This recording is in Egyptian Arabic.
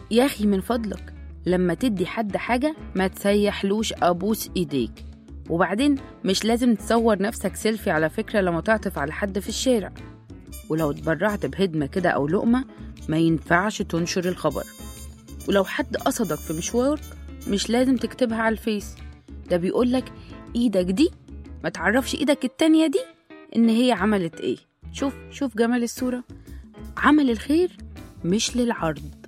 يا أخي من فضلك لما تدي حد حاجة ما تسيحلوش أبوس إيديك وبعدين مش لازم تصور نفسك سيلفي على فكرة لما تعطف على حد في الشارع ولو اتبرعت بهدمة كده أو لقمة ما ينفعش تنشر الخبر ولو حد قصدك في مشوارك مش لازم تكتبها على الفيس ده بيقولك ايدك دي ما تعرفش ايدك التانية دي ان هي عملت ايه شوف شوف جمال الصورة عمل الخير مش للعرض